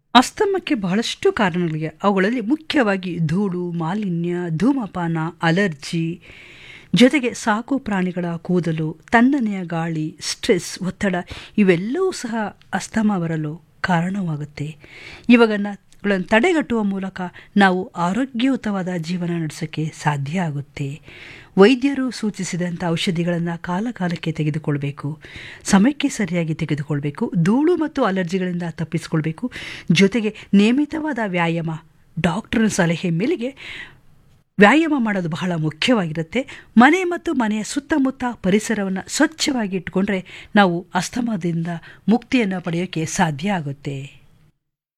ಅಸ್ತಮಕ್ಕೆ ಬಹಳಷ್ಟು ಕಾರಣಗಳಿವೆ ಅವುಗಳಲ್ಲಿ ಮುಖ್ಯವಾಗಿ ಧೂಳು ಮಾಲಿನ್ಯ ಧೂಮಪಾನ ಅಲರ್ಜಿ ಜೊತೆಗೆ ಸಾಕು ಪ್ರಾಣಿಗಳ ಕೂದಲು ತಣ್ಣನೆಯ ಗಾಳಿ ಸ್ಟ್ರೆಸ್ ಒತ್ತಡ ಇವೆಲ್ಲವೂ ಸಹ ಅಸ್ತಮ ಬರಲು ಕಾರಣವಾಗುತ್ತೆ ಇವಾಗನ್ನ ಗಳನ್ನು ತಡೆಗಟ್ಟುವ ಮೂಲಕ ನಾವು ಆರೋಗ್ಯಯುತವಾದ ಜೀವನ ನಡೆಸೋಕ್ಕೆ ಸಾಧ್ಯ ಆಗುತ್ತೆ ವೈದ್ಯರು ಸೂಚಿಸಿದಂಥ ಔಷಧಿಗಳನ್ನು ಕಾಲ ಕಾಲಕ್ಕೆ ತೆಗೆದುಕೊಳ್ಬೇಕು ಸಮಯಕ್ಕೆ ಸರಿಯಾಗಿ ತೆಗೆದುಕೊಳ್ಬೇಕು ಧೂಳು ಮತ್ತು ಅಲರ್ಜಿಗಳಿಂದ ತಪ್ಪಿಸಿಕೊಳ್ಬೇಕು ಜೊತೆಗೆ ನಿಯಮಿತವಾದ ವ್ಯಾಯಾಮ ಡಾಕ್ಟರ್ ಸಲಹೆ ಮೇಲೆಗೆ ವ್ಯಾಯಾಮ ಮಾಡೋದು ಬಹಳ ಮುಖ್ಯವಾಗಿರುತ್ತೆ ಮನೆ ಮತ್ತು ಮನೆಯ ಸುತ್ತಮುತ್ತ ಪರಿಸರವನ್ನು ಸ್ವಚ್ಛವಾಗಿ ಇಟ್ಕೊಂಡ್ರೆ ನಾವು ಅಸ್ತಮದಿಂದ ಮುಕ್ತಿಯನ್ನು ಪಡೆಯೋಕ್ಕೆ ಸಾಧ್ಯ ಆಗುತ್ತೆ